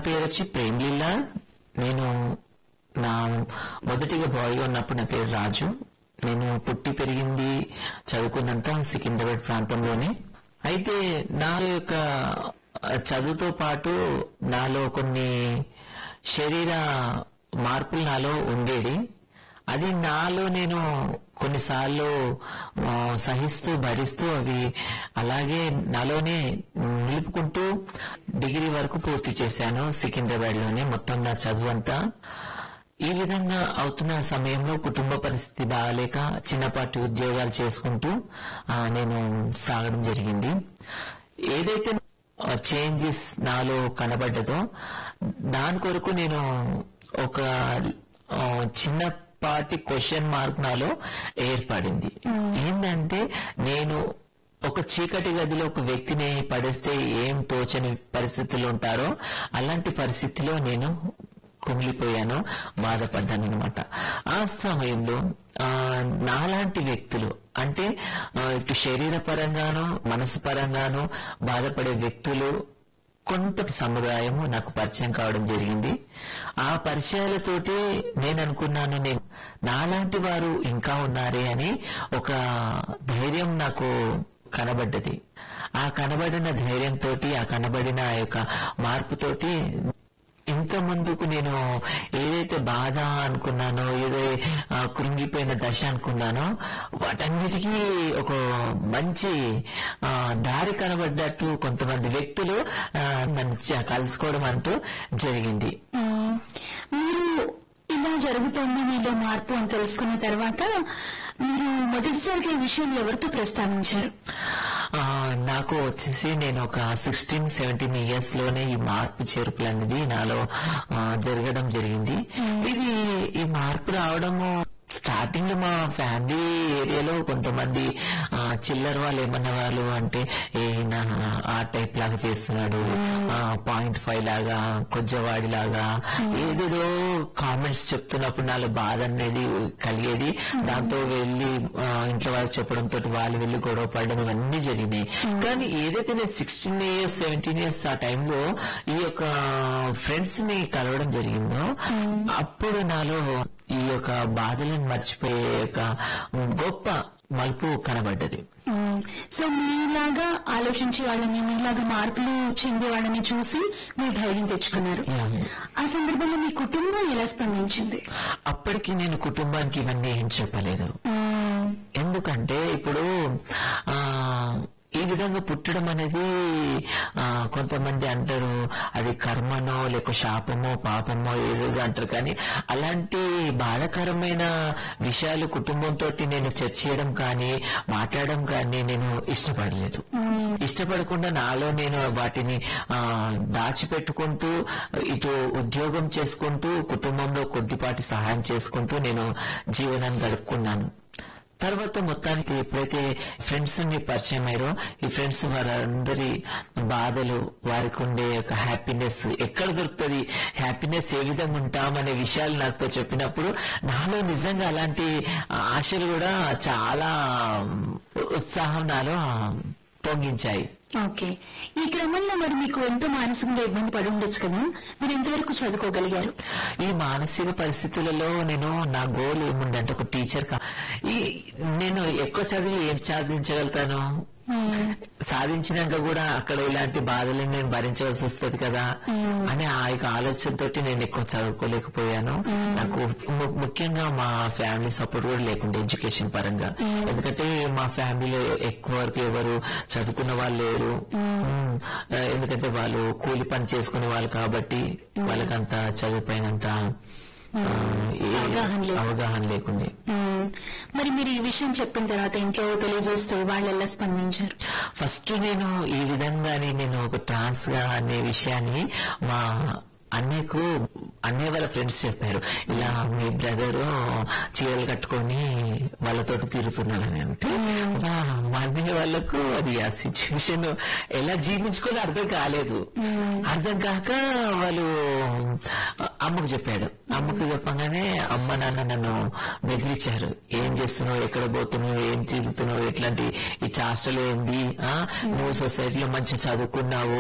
పేరు వచ్చి ప్రేమ్లీలా నేను నా మొదటిగా బాయ్గా ఉన్నప్పుడు నా పేరు రాజు నేను పుట్టి పెరిగింది చదువుకున్నంత సికింద్రాబాద్ ప్రాంతంలోనే అయితే నా యొక్క చదువుతో పాటు నాలో కొన్ని శరీర మార్పులు నాలో ఉండేది అది నాలో నేను కొన్నిసార్లు ఆ, సహిస్తూ భరిస్తూ అవి అలాగే నాలోనే నిలుపుకుంటూ డిగ్రీ వరకు పూర్తి చేశాను సికింద్రాబాద్ లోనే మొత్తం నా చదువు అంతా ఈ విధంగా అవుతున్న సమయంలో కుటుంబ పరిస్థితి బాగాలేక చిన్నపాటి ఉద్యోగాలు చేసుకుంటూ ఆ, నేను సాగడం జరిగింది ఏదైతే చేంజెస్ నాలో కనబడ్డదో దాని కొరకు నేను ఒక ఆ, చిన్నపాటి క్వశ్చన్ మార్క్ నాలో ఏర్పడింది ఏంటంటే నేను ఒక చీకటి గదిలో ఒక వ్యక్తిని పడేస్తే ఏం తోచని పరిస్థితుల్లో ఉంటారో అలాంటి పరిస్థితిలో నేను కుమిలిపోయాను బాధపడ్డాను అనమాట ఆ సమయంలో ఆ, నాలాంటి వ్యక్తులు అంటే ఆ, ఇటు శరీర పరంగాను మనసు పరంగాను బాధపడే వ్యక్తులు కొంత సముదాయము నాకు పరిచయం కావడం జరిగింది ఆ పరిచయాలతోటి నేను అనుకున్నాను నేను నాలాంటి వారు ఇంకా ఉన్నారే అని ఒక ధైర్యం నాకు కనబడ్డది ఆ కనబడిన ధైర్యంతో ఆ కనబడిన ఆ యొక్క మార్పుతోటి ఇంత ముందుకు నేను ఏదైతే బాధ అనుకున్నానో ఏదో ఆ, కృంగిపోయిన దశ అనుకున్నానో వాటన్నిటికీ ఒక మంచి ఆ, దారి కనబడ్డట్టు కొంతమంది వ్యక్తులు ఆ, నన్ను చ- కలుసుకోవడం అంటూ జరిగింది మ్మ్. మీరు ఇలా జరుగుతోంది మీలో మార్పు అని తెలుసుకున్న తర్వాత మీరు మొదటిసారిగా ఈ విషయం ఎవరితో ప్రస్తావించారు ఆ, నాకు వచ్చేసి నేను ఒక సిక్స్టీన్ సెవెంటీన్ ఇయర్స్ లోనే ఈ మార్పు చేర్పులు అనేది నాలో ఆ, జరగడం జరిగింది ఇది ఈ మార్పు రావడము స్టార్టింగ్ లో మా ఫ్యామిలీ ఏరియాలో కొంతమంది ఆ, చిల్లర వాళ్ళు ఏమన్న వాళ్ళు అంటే ఏ నా ఆ టైప్ లాగా చేస్తున్నాడు పాయింట్ ఫైవ్ లాగా కొజ్జవాడి లాగా ఏదేదో కామెంట్స్ చెప్తున్నప్పుడు నాలో బాధ అనేది కలిగేది దాంతో వెళ్ళి ఆ, ఇంట్లో వాళ్ళు చెప్పడంతో వాళ్ళు వెళ్ళి గొడవ పడడం ఇవన్నీ జరిగినాయి కానీ ఏదైతే నేను సిక్స్టీన్ ఇయర్స్ సెవెంటీన్ ఇయర్స్ ఆ టైంలో ఈ యొక్క ఫ్రెండ్స్ ని కలవడం జరిగిందో అప్పుడు నాలో ఈ యొక్క బాధలను మర్చిపోయే యొక్క గొప్ప మలుపు కనబడ్డది మ్మ్. సో మీలాగా ఆలోచించే వాళ్ళని మీలాగా మార్పులు చెందే వాళ్ళని చూసి మీరు ధైర్యం తెచ్చుకున్నారు Yeah. ఆ సందర్భంలో మీ కుటుంబం ఎలా స్పందించింది అప్పటికి నేను కుటుంబానికి ఇవన్నీ ఏం చెప్పలేదు మ్మ్. ఎందుకంటే ఇప్పుడు ఆ ఈ విధంగా పుట్టడం అనేది ఆ కొంతమంది అంటారు అది కర్మనో లేక శాపమో పాపమో ఏదో అంటారు కానీ అలాంటి బాధాకరమైన విషయాలు కుటుంబంతో నేను చర్చ చేయడం కానీ మాట్లాడడం కానీ నేను ఇష్టపడలేదు ఇష్టపడకుండా నాలో నేను వాటిని ఆ దాచిపెట్టుకుంటూ ఇటు ఉద్యోగం చేసుకుంటూ కుటుంబంలో కొద్దిపాటి సహాయం చేసుకుంటూ నేను జీవనాన్ని గడుపుకున్నాను తర్వాత మొత్తానికి ఎప్పుడైతే ఫ్రెండ్స్ ని పరిచయం అయ్యారో ఈ ఫ్రెండ్స్ వారందరి బాధలు వారికి ఉండే ఒక హ్యాపీనెస్ ఎక్కడ దొరుకుతుంది హ్యాపీనెస్ ఏ విధంగా ఉంటామనే విషయాలు నాతో చెప్పినప్పుడు నాలో నిజంగా అలాంటి ఆశలు కూడా చాలా ఉత్సాహం నాలో పొంగించాయి ఓకే ఈ క్రమంలో మరి మీకు ఎంతో మానసికంగా ఇబ్బంది పడి ఉండొచ్చు కదా మీరు ఎంతవరకు చదువుకోగలిగారు ఈ మానసిక పరిస్థితులలో నేను నా గోల్ ఏముందంటే ఒక టీచర్ కా ఈ నేను ఎక్కువ చదివి ఏం సాధించగలుగుతాను సాధించినాక కూడా అక్కడ ఇలాంటి బాధలను నేను భరించవలసి వస్తుంది కదా అనే ఆ యొక్క ఆలోచనతోటి నేను ఎక్కువ చదువుకోలేకపోయాను నాకు ము- ముఖ్యంగా మా ఫ్యామిలీ సపోర్ట్ కూడా లేకుండే ఎడ్యుకేషన్ పరంగా ఎందుకంటే మా ఫ్యామిలీలో ఎక్కువ వరకు ఎవరు చదువుకున్న వాళ్ళు లేరు ఉమ్, ఎందుకంటే వాళ్ళు కూలి పని చేసుకునే వాళ్ళు కాబట్టి వాళ్ళకంత చదువుపైనంత ఆ, ఏ- అవగాహన లేదు. అవగాహన లేకుండే మ్మ్. మరి మీరు ఈ విషయం చెప్పిన తర్వాత ఇంట్లో తెలియజేస్తే వాళ్ళు ఎలా స్పందించారు ఫస్ట్ నేను ఈ విధంగానే నేను ఒక ట్రాన్స్ గా అనే విషయాన్ని మా అన్నయ్యకు అన్నయ్య వాళ్ళ ఫ్రెండ్స్ చెప్పారు ఇలా మీ బ్రదర్ చీరలు కట్టుకొని వాళ్ళతో తిరుగుతున్నాడని అంటే మా మా అన్నయ్య వాళ్ళకు అది ఆ సిచ్యువేషన్ ఎలా జీవించుకోవాలో అర్థం కాలేదు అర్థం కాక వాళ్ళు అమ్మకు చెప్పాడు అమ్మకు చెప్పగానే అమ్మ నాన్న నన్ను బెదిరించారు ఏం చేస్తున్నావు ఎక్కడ పోతున్నావు ఏం తిరుగుతున్నావు ఎట్లాంటి ఈ చాస్టలు ఏంది ఆ? నువ్వు సొసైటీలో మంచి చదువుకున్నావు